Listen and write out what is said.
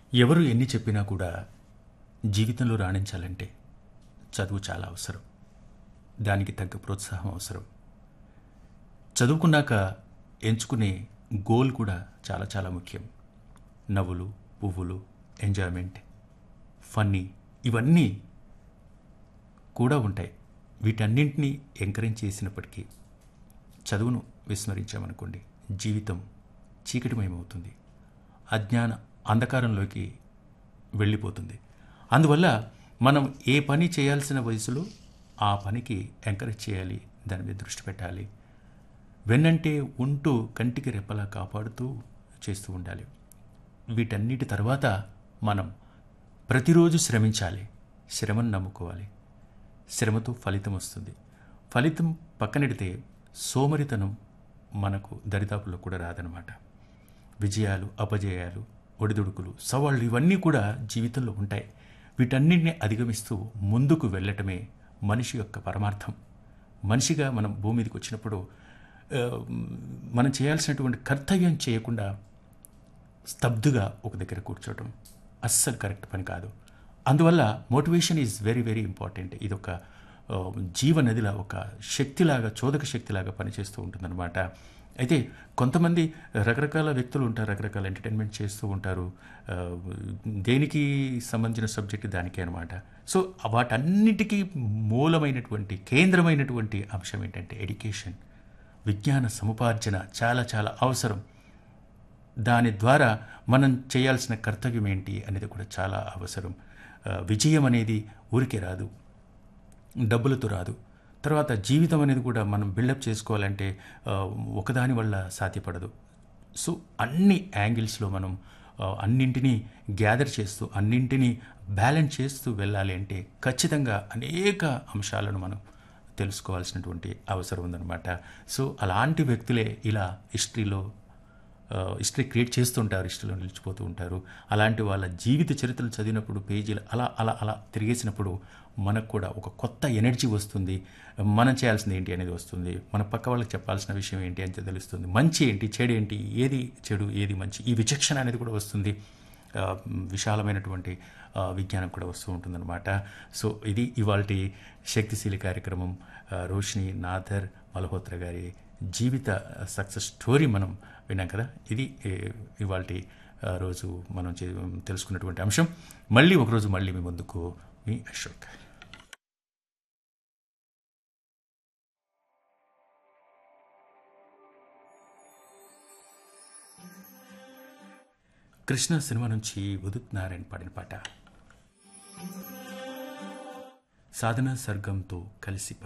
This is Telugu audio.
ఎవరు ఎన్ని చెప్పినా కూడా జీవితంలో రాణించాలంటే చదువు చాలా అవసరం దానికి తగ్గ ప్రోత్సాహం అవసరం చదువుకున్నాక ఎంచుకునే గోల్ కూడా చాలా చాలా ముఖ్యం నవ్వులు పువ్వులు ఎంజాయ్మెంట్ ఫన్నీ ఇవన్నీ కూడా ఉంటాయి వీటన్నింటినీ ఎంకరేజ్ చేసినప్పటికీ చదువును విస్మరించామనుకోండి జీవితం చీకటిమయమవుతుంది అజ్ఞాన అంధకారంలోకి వెళ్ళిపోతుంది అందువల్ల మనం ఏ పని చేయాల్సిన వయసులో ఆ పనికి ఎంకరేజ్ చేయాలి దాని మీద దృష్టి పెట్టాలి వెన్నంటే ఉంటూ కంటికి రెప్పలా కాపాడుతూ చేస్తూ ఉండాలి వీటన్నిటి తర్వాత మనం ప్రతిరోజు శ్రమించాలి శ్రమను నమ్ముకోవాలి శ్రమతో ఫలితం వస్తుంది ఫలితం పక్కనెడితే సోమరితనం మనకు దరిదాపుల్లో కూడా రాదనమాట విజయాలు అపజయాలు ఒడిదుడుకులు సవాళ్ళు ఇవన్నీ కూడా జీవితంలో ఉంటాయి వీటన్నిటిని అధిగమిస్తూ ముందుకు వెళ్ళటమే మనిషి యొక్క పరమార్థం మనిషిగా మనం భూమి మీదకి వచ్చినప్పుడు ఆ, మనం చేయాల్సినటువంటి కర్తవ్యం చేయకుండా స్తబ్దుగా ఒక దగ్గర కూర్చోవటం అస్సలు కరెక్ట్ పని కాదు అందువల్ల motivation is very very important ఇది ఒక ఆ, జీవనదిలా ఒక శక్తిలాగా చోదక శక్తిలాగా పనిచేస్తూ ఉంటుందన్నమాట అయితే కొంతమంది రకరకాల వ్యక్తులు ఉంటారు రకరకాల ఎంటర్టైన్మెంట్ చేస్తూ ఉంటారు ఆ, దేనికి సంబంధించిన సబ్జెక్ట్ దానికే అనమాట సో వాటన్నిటికీ మూలమైనటువంటి కేంద్రమైనటువంటి అంశం ఏంటంటే ఎడ్యుకేషన్ విజ్ఞాన సముపార్జన చాలా చాలా అవసరం దాని ద్వారా మనం చేయాల్సిన కర్తవ్యం ఏంటి అనేది కూడా చాలా అవసరం ఆ, విజయం అనేది ఊరికే రాదు డబ్బులతో రాదు తర్వాత జీవితం అనేది కూడా మనం బిల్డప్ చేసుకోవాలంటే ఆ, ఒకదాని వల్ల సాధ్యపడదు సో అన్ని యాంగిల్స్లో మనం ఆ, అన్నింటినీ గ్యాదర్ చేస్తూ అన్నింటినీ బ్యాలెన్స్ చేస్తూ వెళ్ళాలి అంటే ఖచ్చితంగా అనేక అంశాలను మనం తెలుసుకోవాల్సినటువంటి అవసరం ఉందన్నమాట సో అలాంటి వ్యక్తులే ఇలా హిస్టరీలో హిస్టరీ క్రియేట్ చేస్తుంటారు హిస్టరీలో నిలిచిపోతూ ఉంటారు అలాంటి వాళ్ళ జీవిత చరిత్రలు చదివినప్పుడు పేజీలు అలా అలా అలా తిరిగేసినప్పుడు మనకు కూడా ఒక కొత్త ఎనర్జీ వస్తుంది మనం చేయాల్సింది ఏంటి అనేది వస్తుంది మన పక్క వాళ్ళకి చెప్పాల్సిన విషయం ఏంటి అని తెలుస్తుంది మంచి ఏంటి చెడు ఏంటి ఏది చెడు ఏది మంచి ఈ విచక్షణ అనేది కూడా వస్తుంది ఆ, విశాలమైనటువంటి ఆ, విజ్ఞానం కూడా వస్తూ ఉంటుందన్నమాట సో ఇది ఇవాళ శక్తిశీలి కార్యక్రమం ఆ, రోషిని నాథర్ మల్హోత్రా గారి జీవిత సక్సెస్ స్టోరీ మనం విన్నాం కదా ఇది ఇవాళ రోజు మనం చే- తెలుసుకున్నటువంటి అంశం మళ్ళీ ఒకరోజు మళ్ళీ మీ ముందుకు మీ అశోక్ కృష్ణ సినిమా నుంచి ఉదిత్ నారాయణ పాడిన పాట సాధన సర్గంతో కలిసి